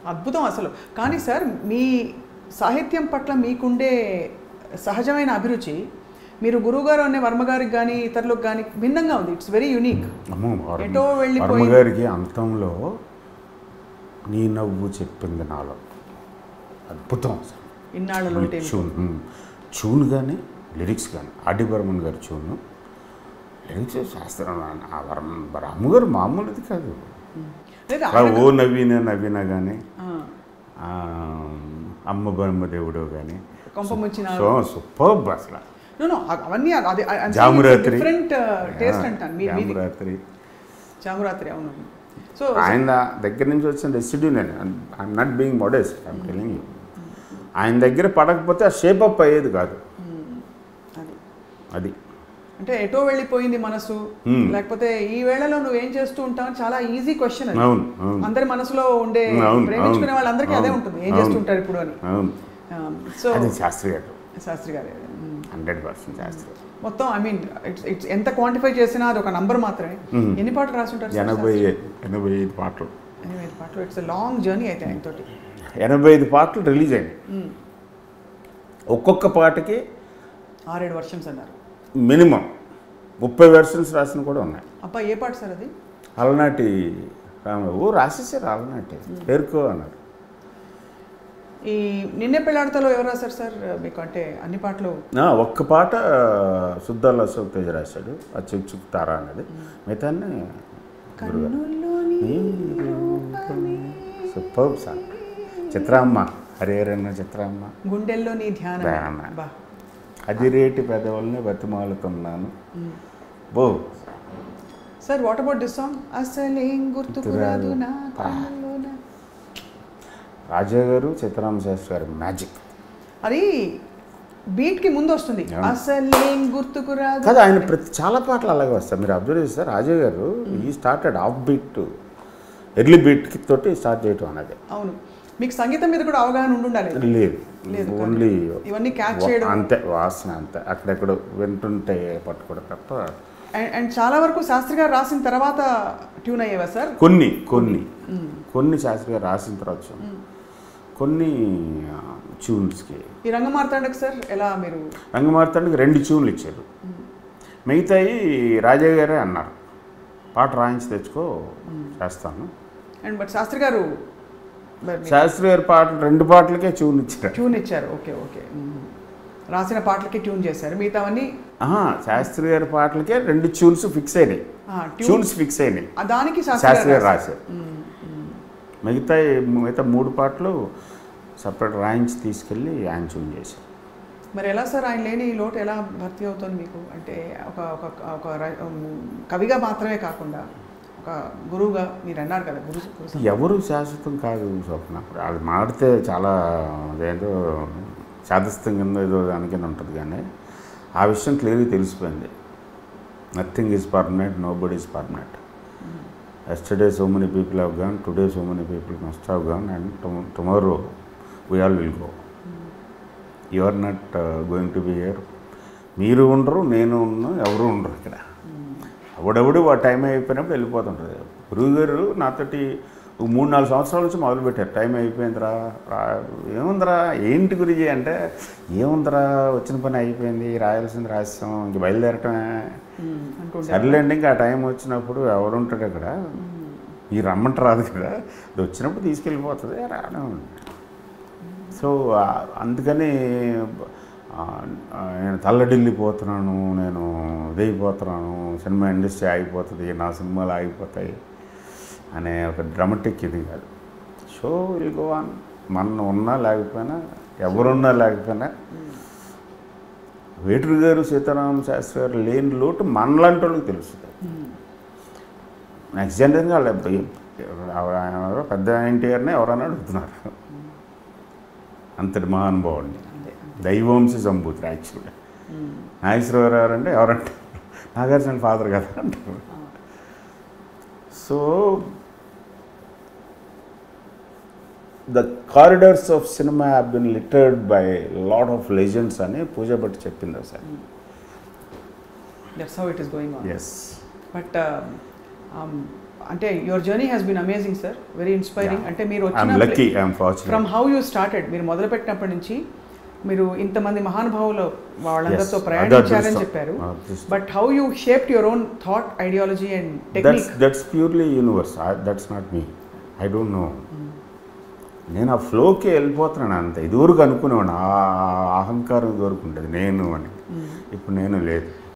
అద్భుతం అసలు కానీ సార్ మీ సాహిత్యం పట్ల మీకుండే సహజమైన అభిరుచి మీరు గురువుగారు అనే వర్మ గారికి కానీ ఇతరులకు కానీ భిన్నంగా ఉంది ఇట్స్ వెరీ యూనిక్ అమ్మో వర్మ- ఎటో వెళ్ళిపోయి- వర్మ గారికి అంతంలో నీ నవ్వు చెప్పింది నాలో అద్భుతం అసలు ఇన్నాళ్ళలోటి ట్యూన్ ఉమ్. ట్యూన్ కానీ లిరిక్స్ కానీ ఆడి బర్మన్ గారి ట్యూన్ లిరిక్స్ శాస్త్రం ఆ వర్మ రాము గారు మామూలుది కాదు లేదా ఆ ఓ నవీన నవీన కానీ ఆ, అమ్మ బ్రహ్మదేవుడు కానీ కొంప ముంచిన సో సూపర్ అసలు నో నో అవన్నీ అది జామురాత్రి డిఫరెంట్ టేస్ట్ అంటాను మీ మీది జామురాత్రి జామురాత్రి అవును సో ఆయన దగ్గర నుంచి వచ్చిన రెసిడ్యూ నేను I'm not being modest I'm telling you ఆయన దగ్గర పడకపోతే ఆ షేప్ అప్ అయ్యేది కాదు అది అది అంటే ఎటో వెళ్ళిపోయింది మనసు Hmm. లేకపోతే ఈ వేళలో నువ్వు ఏం చేస్తూ ఉంటావు అని చాలా ఈజీ క్వశ్చన్ అది అవును అవును అందరి మనసులో ఉండే అవును, ప్రేమించుకునే అవును, వాళ్ళందరికీ అదే అవును, ఉంటుంది ఏం అవును. చేస్తుంటారు ఇప్పుడు అని అవును సో అది శాస్త్రి గారు శాస్త్రి గారు హండ్రెడ్ పర్సెంట్ శాస్త్రి గారు మొత్తం ఐ మీన్ ఇట్స్ ఇట్స్ ఎంత క్వాంటిఫై చేసినా అది ఒక నంబర్ మాత్రమే Hmm. ఎన్ని పాటలు రాసి ఉంటారు ఎనభై ఎనభై ఐదు పాటలు ఎనభై ఐదు పాటలు ఇట్స్ లాంగ్ జర్నీ అయితే ఆయనతోటి ఎనభై ఐదు పాటలు రిలీజ్ అయ్యాయి Hmm. ఒక్కొక్క పాటకి ఆరేడు వర్షన్స్ అన్నారు మినిమం ముప్పై వెర్షన్స్ రాసిన కూడా ఉన్నాయి అబ్బా ఏ పాట సార్ అది అలనాటి రామ ఓ రాసేసారు అలనాటి పేరుకో అన్నారు ఈ నిన్నే పెళ్ళాడతలో ఎవరు రాశారు సార్ మీకు అంటే అన్ని పాటలు ఆ, ఒక్క పాట సుద్దాల అశోక్ తేజ్ రాశాడు ఆ చుక్ చుక్ తారా అన్నది మిగతా కన్నుల్లోని సూపర్ సాంగ్ చిత్రామ్మ హరిహరన్న చిత్రామ్మ గుండెల్లో నీ ధ్యానం ధ్యానం. బా అది రేటి పెదవుల్ని బతిమాలుతున్నాను బో sir what about this song అసలేం గుర్తుకు రాదు నా పా. కన్నుల్లోన. రాజా గారు చిత్రామ్మ శాస్త్రి గారు మ్యాజిక్ అది బీట్ కి ముందు వస్తుంది అవును. అసలేం గుర్తుకు రాదు కాదు ఆయన ప్రతి చాలా పాటలు అలాగే వస్తాయి మీరు అబ్జర్వ్ చేస్తే రాజా గారు ఈ started off beat early beat తోటి స్టార్ట్ చేయటం అనేది అవును మీకు సంగీతం మీద కూడా అవగాహన ఉండాలి లేదు లేదు కానీ ఓన్లీ ఇవన్నీ క్యాచ్ చేయడం అంతే వాసన అంతే అక్కడెక్కడ వింటుంటే పట్టుకోవడం తప్ప అండ్ అండ్ చాలా వరకు శాస్త్రి గారు రాసిన తర్వాత ట్యూన్ అయ్యేవా సార్ కొన్ని కొన్ని కొన్ని శాస్త్రిగా రాసిన తర్వాత చూసాం. కొన్ని ట్యూన్స్కి ఈ రంగమార్తాండకు సార్ ఎలా మీరు రంగమార్తానికి రెండు ట్యూన్లు ఇచ్చారు మిగతాయి రాజా గారే అన్నారు పాట రాయించి తెచ్చుకో చేస్తాను అండ్ బట్ శాస్త్రి గారు మరి శాస్త్రి గారి పాట రెండు పాటలకే ట్యూన్ ఇచ్చారు ట్యూన్ ఇచ్చారు ఓకే ఓకే మ్మ్. రాసిన పాటలకి ట్యూన్ చేశారు మిగతావన్నీ ఆహా, శాస్త్రి గారి పాటలకే రెండు ట్యూన్స్ ఫిక్స్ అయినాయి ఆ, ట్యూన్ ట్యూన్స్ ఫిక్స్ అయినాయి ఆ, దానికి శాస్త్రి శాస్త్రి గారు గారు రాశారు మిగతా మిగతా మూడు పాటలు సపరేట్ రాయించి తీసుకెళ్ళి ఆయన ట్యూన్ చేశారు మరి ఎలా సార్ ఆయన లేని ఈ లోటు ఎలా భర్తీ అవుతుంది మీకు అంటే ఒక ఒక ఒక ర- ఉమ్, కవిగా మాత్రమే కాకుండా ఒక గురువుగా మీరు అన్నారు కదా గురు గురు సం- ఎవరు శాశ్వతం కాదు స్వప్న అది మాడితే చాలా అదేంటో శాదస్తం కింద ఏదో దానికింద ఉంటుంది కానీ ఆ విషయం క్లియర్గా తెలిసిపోయింది nothing is permanent nobody is permanent yesterday so many people have gone today so many people must have gone and tomorrow we all will go you are not going to be here మీరు ఉండరు నేను ఉన్నాను ఎవరు ఉండరు ఇక్కడ ఎవడెవడు ఆ time అయిపోయినప్పుడు వెళ్ళిపోతుంటుంది గురువు గారు నాతోటి ఒక మూడు నాలుగు సంవత్సరాల నుంచి మొదలుపెట్టారు టైం అయిపోయిందిరా రా ఏముందిరా ఏంటి గురించి అంటే ఏముందిరా వచ్చిన పని అయిపోయింది రాయాల్సింది రాసాం ఇంక బయలుదేరటమే ఉమ్, అంటుండే సర్లేండి ఇంకా ఆ టైం వచ్చినప్పుడు ఎవరు ఉంటాడు అక్కడ ఈ రమ్మంట రాదు కదా అది వచ్చినప్పుడు తీసుకెళ్ళిపోతుంది రావడం సో ఆ, అందుకని ఆ, ఆ, నేను తల్లడిల్లిపోతున్నాను నేను ఇదైపోతున్నాను సినిమా ఇండస్ట్రీ ఆగిపోతుంది నా సినిమాలు ఆగిపోతాయి అనే ఒక డ్రమటిక్ ఇది కాదు షో విల్ గో ఆన్ మన ఉన్నా లేకపోయినా ఎవరున్నా లేకపోయినా వేటూరు గారు సీతారామ శాస్త్రి గారు లేని లోటు మనలాంటి వాళ్ళకి తెలుస్తుంది నెక్స్ట్ జనరేషన్ వాళ్ళు ఎప్ప- ఎవరు- ఆయన ఎవరో పెద్ద ఎన్టీఆర్ని ఎవరైనా అడుగుతున్నారు అంతటి మహానుభావుడిని అంతే దైవంశ సంభూతి యాక్చువల్గా ఉమ్, నాగేశ్వరరావు గారు అంటే ఎవరంటే నాగార్జున ఫాదర్ కదా అంటారు ఆ, so the corridors of cinema have been littered by lot of legends అని పూజ భట్ చెప్పింది sir that's how it is going on yes but అంటే your journey has been amazing sir very inspiring Yeah. అంటే మీరు I'm వచ్చిన lucky I'm fortunate from how you started మీరు మొదలుపెట్టినప్పటి నుంచి మీరు ఇంతమంది మహానుభావులు వాళ్ళందరితో Yes, ప్రయాణించారని అదృష్టం. చెప్పారు అదృష్టం. But how you shaped your own thought ideology and that's technique that's purely universe that's not me I don't know నేను ఆ ఫ్లోకి వెళ్ళిపోతున్నాను అంత ఇదివరకు అనుకునేవాడు ఆ అహంకారం ఇదివరకు ఉంటుంది నేను అని ఇప్పుడు నేను లేదు